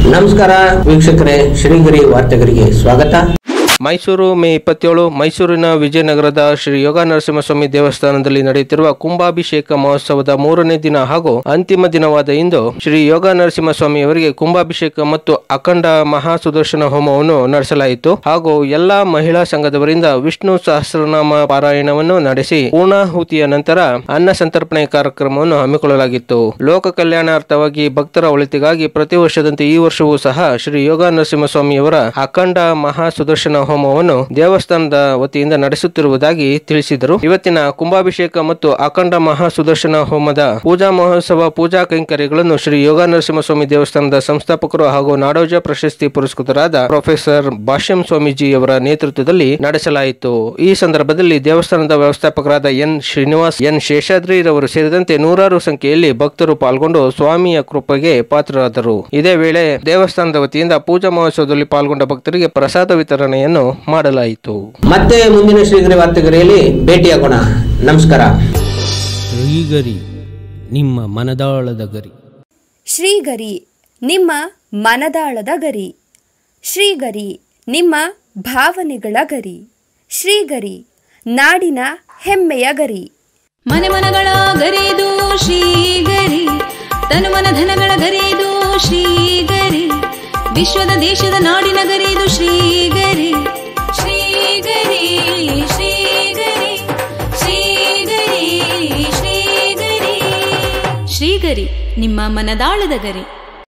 ನಮಸ್ಕಾರ ವೀಕ್ಷಕರೇ ಶ್ರೀಗಿರಿ ವಾರ್ತೆಗರಿಗೆ ಸ್ವಾಗತ ಮೈಸೂರು ಮೇ ಇಪ್ಪತ್ತೇಳು ಮೈಸೂರಿನ ವಿಜಯನಗರದ ಶ್ರೀ ಯೋಗ ನರಸಿಂಹಸ್ವಾಮಿ ದೇವಸ್ಥಾನದಲ್ಲಿ ನಡೆಯುತ್ತಿರುವ ಕುಂಭಾಭಿಷೇಕ ಮಹೋತ್ಸವದ ಮೂರನೇ ದಿನ ಹಾಗೂ ಅಂತಿಮ ದಿನವಾದ ಇಂದು ಶ್ರೀ ಯೋಗ ನರಸಿಂಹಸ್ವಾಮಿ ಅವರಿಗೆ ಕುಂಭಾಭಿಷೇಕ ಮತ್ತು ಅಖಂಡ ಮಹಾ ಸುದರ್ಶನ ಹೋಮವನ್ನು ನಡೆಸಲಾಯಿತು ಹಾಗೂ ಎಲ್ಲಾ ಮಹಿಳಾ ಸಂಘದವರಿಂದ ವಿಷ್ಣು ಸಹಸ್ರನಾಮ ಪಾರಾಯಣವನ್ನು ನಡೆಸಿ ಪೂರ್ಣಾಹುತಿಯ ನಂತರ ಅನ್ನ ಸಂತರ್ಪಣೆ ಕಾರ್ಯಕ್ರಮವನ್ನು ಹಮ್ಮಿಕೊಳ್ಳಲಾಗಿತ್ತು ಲೋಕ ಕಲ್ಯಾಣಾರ್ಥವಾಗಿ ಭಕ್ತರ ಒಳಿತಿಗಾಗಿ ಪ್ರತಿ ವರ್ಷದಂತೆ ಈ ವರ್ಷವೂ ಸಹ ಶ್ರೀ ಯೋಗ ನರಸಿಂಹಸ್ವಾಮಿಯವರ ಅಖಂಡ ಮಹಾ ಸುದರ್ಶನ ಹೋಮವನ್ನು ದೇವಸ್ಥಾನದ ವತಿಯಿಂದ ನಡೆಸುತ್ತಿರುವುದಾಗಿ ತಿಳಿಸಿದರು ಇವತ್ತಿನ ಕುಂಭಾಭಿಷೇಕ ಮತ್ತು ಅಖಂಡ ಮಹಾ ಸುದರ್ಶನ ಹೋಮದ ಪೂಜಾ ಮಹೋತ್ಸವ ಪೂಜಾ ಕೈಂಕರ್ಯಗಳನ್ನು ಶ್ರೀ ಯೋಗ ನರಸಿಂಹಸ್ವಾಮಿ ದೇವಸ್ಥಾನದ ಸಂಸ್ಥಾಪಕರು ಹಾಗೂ ನಾಡೋಜ ಪ್ರಶಸ್ತಿ ಪುರಸ್ಕೃತರಾದ ಪ್ರೊಫೆಸರ್ ಭಾಷ್ಯಂ ಸ್ವಾಮೀಜಿ ಅವರ ನೇತೃತ್ವದಲ್ಲಿ ನಡೆಸಲಾಯಿತು ಈ ಸಂದರ್ಭದಲ್ಲಿ ದೇವಸ್ಥಾನದ ವ್ಯವಸ್ಥಾಪಕರಾದ ಎನ್ ಶ್ರೀನಿವಾಸ್ ಎನ್ ಶೇಷಾದ್ರಿರವರು ಸೇರಿದಂತೆ ನೂರಾರು ಸಂಖ್ಯೆಯಲ್ಲಿ ಭಕ್ತರು ಪಾಲ್ಗೊಂಡು ಸ್ವಾಮಿಯ ಕೃಪೆಗೆ ಪಾತ್ರರಾದರು ಇದೇ ವೇಳೆ ದೇವಸ್ಥಾನದ ವತಿಯಿಂದ ಪೂಜಾ ಮಹೋತ್ಸವದಲ್ಲಿ ಪಾಲ್ಗೊಂಡ ಭಕ್ತರಿಗೆ ಪ್ರಸಾದ ವಿತರಣೆಯನ್ನು ಮಾಡಲಾಯಿತು ಮತ್ತೆ ಮುಂದಿನ ಶ್ರೀಗಿರಿ ವಾರ್ತೆಗರಿಯಲ್ಲಿ ಭೇಟಿಯಾಗೋಣ ನಮಸ್ಕಾರ ಶ್ರೀಗರಿ ನಿಮ್ಮ ಮನದಾಳದ ಗರಿ ಶ್ರೀಗರಿ ನಿಮ್ಮ ಮನದಾಳದ ಗರಿ ಶ್ರೀಗರಿ ನಿಮ್ಮ ಭಾವನೆಗಳ ಗರಿ ಶ್ರೀಗರಿ ನಾಡಿನ ಹೆಮ್ಮೆಯ ಗರಿ ಮನೆ ಮನಗಳ ಗರಿದು ಶ್ರೀಗರಿ ತನು ಮನ ಧನಗಳ ಗರಿದು ಶ್ರೀಗರಿ ವಿಶ್ವದ ದೇಶದ ನಾಡಿನ ಗರಿದು ಶ್ರೀಗರಿ ಶ್ರೀಗರಿ ಶ್ರೀಗರಿ ಶ್ರೀಗರಿ ಶ್ರೀಗರಿ ಶ್ರೀಗರಿ ನಿಮ್ಮ ಮನದಾಳದ ಗರಿ